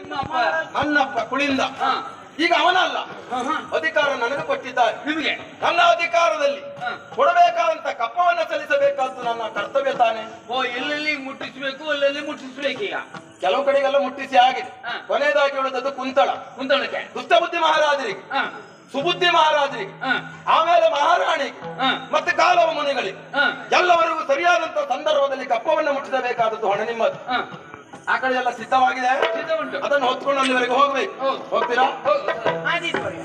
ನಿಮ್ಮಪ್ಪ ನನ್ನಪ್ಪ ಕುಳಿಂದ ಹಾ ಈಗ ಅವನಲ್ಲ ಹಾ, ಹಾ. ಅಧಿಕಾರ ನನಗೆ ಕೊಟ್ಟಿದ್ದಾರೆ ನಿಮಗೆ ನನ್ನ ಅಧಿಕಾರದಲ್ಲಿ ಹಾ. ಕೊಡಬೇಕಾದಂತ ಕಪ್ಪವನ್ನ ಸಲ್ಲಿಸಬೇಕಾದ್ದು ನನ್ನ ಕರ್ತವ್ಯ ತಾನೆ ಓ ಎಲ್ಲೆಲ್ಲಿ ಮುಟ್ಟಿಸ್ಬೇಕು ಅಲ್ಲೆಲ್ಲಿ ಮುಟ್ಟಿಸ್ಬೇಕೀಗ ಕೆಲವು ಕಡೆಗೆಲ್ಲ ಮುಟ್ಟಿಸಿ ಆಗಿದೆ ಹಾ. ಕೊನೆಯದಾಗಿ ಉಳಿದದ್ದು ಕುಂತಳ ಕುಂತಳಕ್ಕೆ ದುಷ್ಟಬುದ್ಧಿ ಮಹಾರಾಜರಿಗೆ ಹಾ ಸುಬುದ್ಧಿ ಮಹಾರಾಜರಿಗೆ ಹಾ ಆಮೇಲೆ ಮಹಾರಾಣಿಗೆ ಹಾ ಮತ್ತೆ ಕಾಲವ ಮುನಿಗಳಿಗೆ ಹಾ ಎಲ್ಲವರಿಗೂ ಸರಿಯಾದಂತ ಸಂದರ್ಭದಲ್ಲಿ ಕಪ್ಪವನ್ನು ಮುಟ್ಟಿಸಬೇಕಾದದ್ದು ಹೊಣೆ ನಿಮ್ಮದು ಹಾ ಆ ಕಡೆ ಎಲ್ಲ ಸಿದ್ಧವಾಗಿದೆ ಸಿದ್ಧ ಉಂಟು ಅದನ್ನು ಹೊತ್ಕೊಂಡು ಅಲ್ಲಿವರೆಗೆ ಹೋಗ್ಬೇಕು ಹೌದು. ಹೋಗ್ತೀರಾ ಹೌದು, ಆದೀತು ಬರ್ರಿ.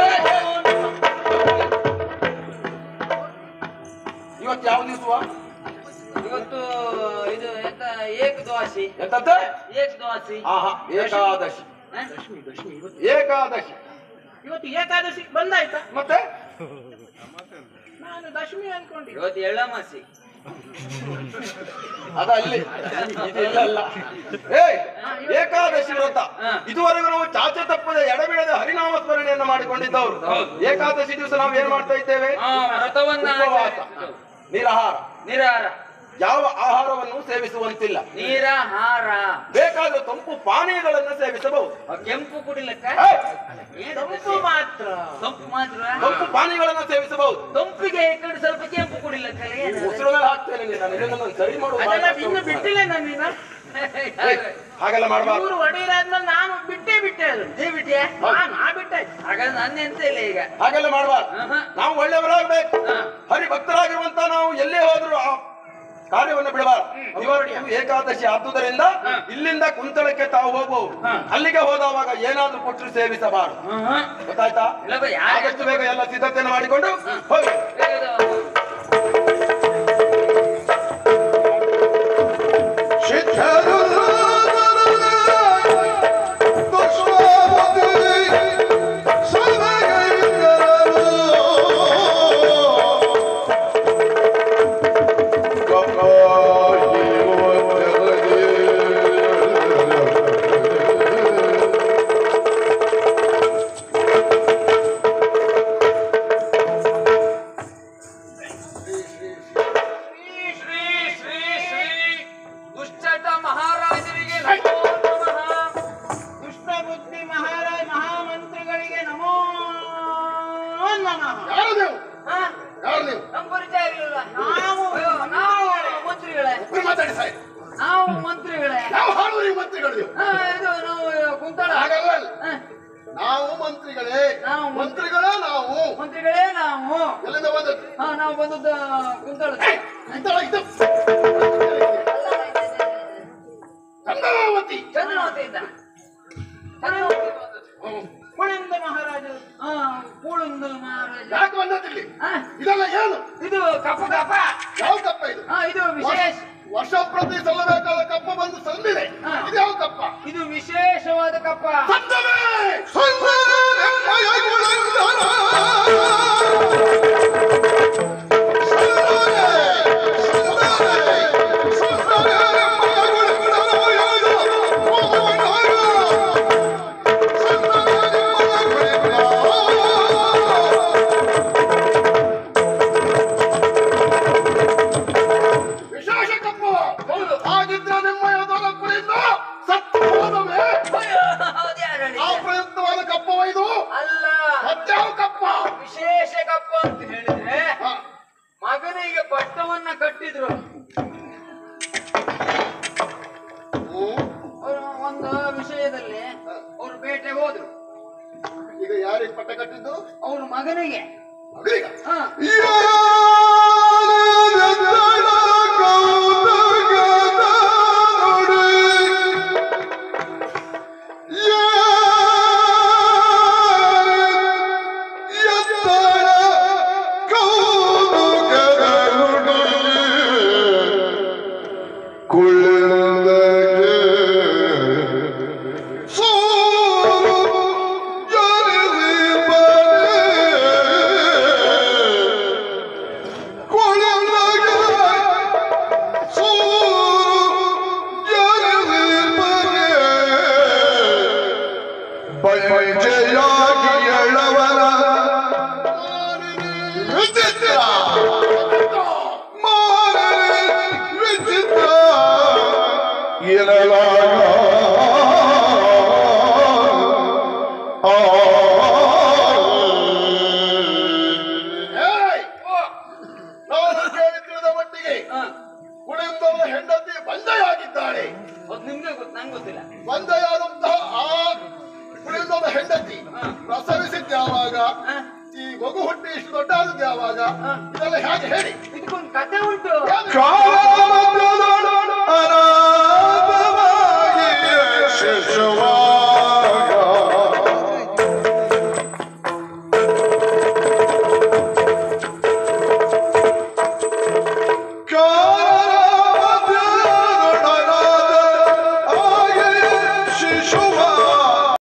ಇವತ್ತು ಯಾವ ದಿವಸ ಇವತ್ತು ಇದು ಎಂತ ಏಕ ದ್ವಾಸಿ ಎಂತದ್ದೆ ಏಕ ದ್ವಾಸಿ ಆಹಾ ಏಕಾದಶಿ ಹ? ದಶಮಿ ದಶಮಿ ಇವತ್ತು ಏಕಾದಶಿ ಇವತ್ತು ಏಕಾದಶಿ ಬಂದಾಯ್ತಾ ಮತ್ತೆ ನಾನು ದಶಮಿ ಅನ್ಕೊಂಡೆ ಇವತ್ತು ಎಳ್ಳಮಾಸಿ ಅದಲ್ಲಿ ಇದು ಇಲ್ಲಲ್ಲ ಏಯ್ ಏಕಾದಶಿ ವ್ರತ ಹಾ. ಇದುವರೆಗೂ ನಾವು ಚಾಚೆ ತಪ್ಪದೆ ಎಡಬಿಡದೆ ಹರಿನಾಮ ಸ್ಮರಣೆಯನ್ನ ಮಾಡಿಕೊಂಡಿದ್ದವರು ಹೌದು. ಏಕಾದಶಿ ದಿವಸ ನಾವು ಏನ್ ಮಾಡ್ತಾ ಇದ್ದೇವೆ ಆ ವ್ರತವನ್ನ ಉಪವಾಸ ಆಚರಣೆ- ನಿರಾಹಾರ ನಿರಾಹಾರ ಯಾವ ಆಹಾರವನ್ನು ಸೇವಿಸುವಂತಿಲ್ಲ ನೀರಾಹಾರ ಬೇಕಾದ್ರೆ ತಂಪು ಪಾನೀಯಗಳನ್ನು ಸೇವಿಸಬಹುದು ಆ ಕೆಂಪು ಕುಡಿಲಕ್ಕ ಏಯ್! ಏನು ತಂಪು ಮಾತ್ರ ತಂಪು ಮಾತ್ರ ತಂಪು ಪಾನೀಯಗಳನ್ನು ಸೇವಿಸಬಹುದು ತಂಪಿಗೆ ಈ ಕಡೆ ಸ್ವಲ್ಪ ಕೆಂಪು ಕುಡಿಲಕ್ಕ ಏನು ಉಸಿರು ಮೇಲೆ ಹಾಕ್ತೇನೆ ನೀನು. ನಾನು ಇದನ್ನು ಸರಿ ಮಾಡುವ ಅದೆಲ್ಲ ಇನ್ನು ಬಿಟ್ಟಿಲ್ಲ ನಾನೀನ ಏಯ್, ಹಾಗೆಲ್ಲ ಮಾಡಬಾರ್ದು ಇವರು ಒಡೆಯರಾದ್ಮೇಲೆ ನಾನು ಬಿಟ್ಟೇ ಬಿಟ್ಟೆ ಅದು ನೀ ಬಿಟ್ಟಿಯಾ ಹಾ ನಾ ಬಿಟ್ಟೆ ಹಾಗಾದ್ರೆ ನನ್ನ ಎಂತ ಇಲ್ಲ ಈಗ ಹಾಗೆಲ್ಲ ಮಾಡಬಾರ್ದು ಆಹಾ. ನಾವು ಒಳ್ಳೆಯವರಾಗಬೇಕು ಹಾ. ಹರಿ ಭಕ್ತರಾಗಿರುವಂತ ನಾವು ಎಲ್ಲೇ ಹೋದ್ರು ಆ ಕಾರ್ಯವನ್ನು ಬಿಡಬಾರ್ದು ಇವತ್ತು ಏಕಾದಶಿ ಆದುದರಿಂದ ಇಲ್ಲಿಂದ ಕುಂತಳಕ್ಕೆ ತಾವು ಹೋಗಬಹುದು ಅಲ್ಲಿಗೆ ಹೋದವಾಗ ಏನಾದ್ರೂ ಕೊಟ್ಟರು ಸೇವಿಸಬಾರದು ಆಹಾ. ಗೊತ್ತಾಯ್ತಾ ಇಲ್ಲ ಬಾ, ಯಾಕೆ ಆದಷ್ಟು ಬೇಗ ಎಲ್ಲ ಸಿದ್ಧತೆಯನ್ನು ಮಾಡಿಕೊಂಡು ಹೋಗಿ ಇದು ಶ್ರೀ ಶ್ರೀ ಶ್ರೀ ಶ್ರೀ ದುಶ್ಚಟ ಮಹಾರಾಜರಿಗೆ ನಮೋ ನಮಃ ದುಷ್ಟ ಬುದ್ಧಿ ಮಹಾರಾಜ ಮಹಾಮಂತ್ರಿಗಳಿಗೆ ನಮೋ ನಮಃ ಯಾರು ನೀವು ಹಾ? ಯಾರು ನೀವು ನಮ್ ಪರಿಚಯ ಆಗ್ಲಿಲ್ಲ ನಾವು ಅಯ್ಯೋ, ನಾವು ಮಂತ್ರಿಗಳೇ ಒಬ್ರು ಮಾತಾಡಿ ಸಾಯ್ತು ನಾವು ಮಂತ್ರಿಗಳೇ ಯಾವ ಹಾಡುವರಿ ಮಂತ್ರಿಗಳು ನೀವು ಹಾ, ಇದು ನಾವು ಕುಂತಳ ಹಾಗಲ್ಲ ಅಲ್ಲ. ಹಾ, ನಾವು ಮಂತ್ರಿಗಳೇ ನಾವು ಮಂತ್ರಿಗಳೇ ನಾವು ಮಂತ್ರಿಗಳೇ ನಾವು ಎಲ್ಲಿಂದ ಬಂದದ್ದು ಹಾ ನಾವು ಬಂದದ್ದು ಕುಂತಳ ಇಂತಳ ಇದು ಚಂದ್ರಾವತಿ ಚಂದ್ರವತಿಯಿಂದ ಚಂದ್ರವತಿ ಬಂದದ್ದು. ಹ್ಮ್. ಕುಳಿಂದ ಮಹಾರಾಜರು ಹಾ ಕೂಳುಂದ ಮಹಾರಾಜ ಯಾಕೆ ಬಂದದ್ದಿಲ್ಲಿ ಹಾ, ಇದೆಲ್ಲ ಏನು ಇದು ಕಪ್ಪ ಕಪ್ಪ ಯಾವ ಕಪ್ಪ ಇದು ಹಾ ಇದು ವಿಶೇಷ ವರ್ಷ ಪ್ರತಿ ಸಲ್ಲಬೇಕಾದ ಕಪ್ಪ ಬಂದು ಸಂದಿದೆ ಹಾ. ಇದು ಯಾವ ಕಪ್ಪ ಇದು ವಿಶೇಷವಾದ ಕಪ್ಪ ಸಂದವೇ ವಿಶೇಷ ಕಪ್ಪು ಹೌದು ಹಾಗಿದ್ರೆ ನಿಮ್ಮ ಎದುರ ಕುಳಿತು ಸತ್ತು ಹೋದವೇ ಅಯ್ಯೋ, ಹೌದು ಯಾರು ಹೇಳಿ? ಆ ಪ್ರಯುಕ್ತವಾದ ಕಪ್ಪವ ಇದು ಅಲ್ಲ ಮತ್ಯಾವ ಕಪ್ಪ ವಿಶೇಷ ಕಪ್ಪ ಅಂತ ಹೇಳಿದ್ರೆ ಹಾ. ಮಗನಿಗೆ ಪಟ್ಟವನ್ನ ಕಟ್ಟಿದ್ರು ಹ್ಮ್. ಅವರು ಒಂದು ವಿಷಯದಲ್ಲಿ ಅವರು ಬೇಟೆಗೆ ಹೋದ್ರು ಈಗ ಯಾರಿಗೆ ಪಟ್ಟ ಕಟ್ಟಿದ್ದು ಅವನು ಮಗನಿಗೆ ಮಗನಿಗ ಹಾ ಪಂಚೆಯಾಗಿ ಎಳವರ ವಿಚಿತ್ರ ಮಾರನೆ ವಿಚಿತ್ರ ಇರಲಾಗ ಹೆಂಡತಿ ಬಂದೆಯಾಗಿದ್ದಾಳೆ ಅದು ನಿಮ್ಗೆ ಗೊತ್ತು ನಂಗೆ ಗೊತ್ತಿಲ್ಲ ಬಂದೆಯಾದಂತಹ ಆ ಕುಳಿತದ ಹೆಂಡತಿ ಪ್ರಸವಿಸಿದ್ದು ಯಾವಾಗ ಹ? ಈ ಮಗು ಹುಟ್ಟಿ ಇಷ್ಟು ದೊಡ್ಡ ಆದದ್ದು ಯಾವಾಗ ಇದೆಲ್ಲ ಹೇಗೆ ಹೇಳಿ ಇದಕ್ಕೊಂದು ಕತೆ ಉಂಟು ಯಾವ್ದು? ಕಾಲ